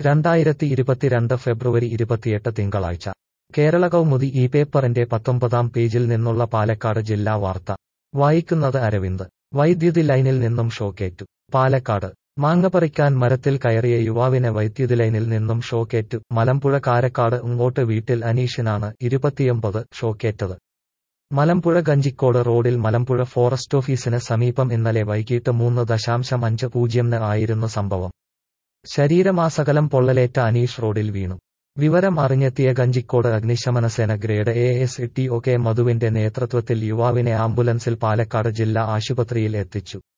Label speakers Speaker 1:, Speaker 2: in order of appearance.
Speaker 1: രണ്ടായിരത്തി ഇരുപത്തിരണ്ട് ഫെബ്രുവരി ഇരുപത്തിയെട്ട് തിങ്കളാഴ്ച കേരള കൗമുദി ഈ പേപ്പറിന്റെ പത്തൊമ്പതാം പേജിൽ നിന്നുള്ള പാലക്കാട് ജില്ലാ വാർത്ത വായിക്കുന്നത് അരവിന്ദ് വൈദ്യുതി ലൈനിൽ നിന്നും ഷോക്കേറ്റു പാലക്കാട് മാങ്ങ പറിക്കാൻ മരത്തിൽ കയറിയ യുവാവിനെ വൈദ്യുതി ലൈനിൽ നിന്നും ഷോക്കേറ്റു മലമ്പുഴ കാരക്കാട് ഇങ്ങോട്ട് വീട്ടിൽ അനീഷിനാണ് ഇരുപത്തിയൊമ്പത് ഷോക്കേറ്റത് മലമ്പുഴ ഗഞ്ചിക്കോട് റോഡിൽ മലമ്പുഴ ഫോറസ്റ്റ് ഓഫീസിന് സമീപം ഇന്നലെ വൈകിട്ട് മൂന്ന് ദശാംശം അഞ്ച് പൂജ്യംന് ആയിരുന്നു സംഭവം ശരീരമാസകലം പൊള്ളലേറ്റ അനീഷ് റോഡിൽ വീണു വിവരം അറിഞ്ഞെത്തിയ ഗഞ്ചിക്കോട് അഗ്നിശമനസേന grade A S T O K മധുവിന്റെ നേതൃത്വത്തിൽ യുവാവിനെ ആംബുലൻസിൽ പാലക്കാട് ജില്ലാ ആശുപത്രിയിൽ എത്തിച്ചു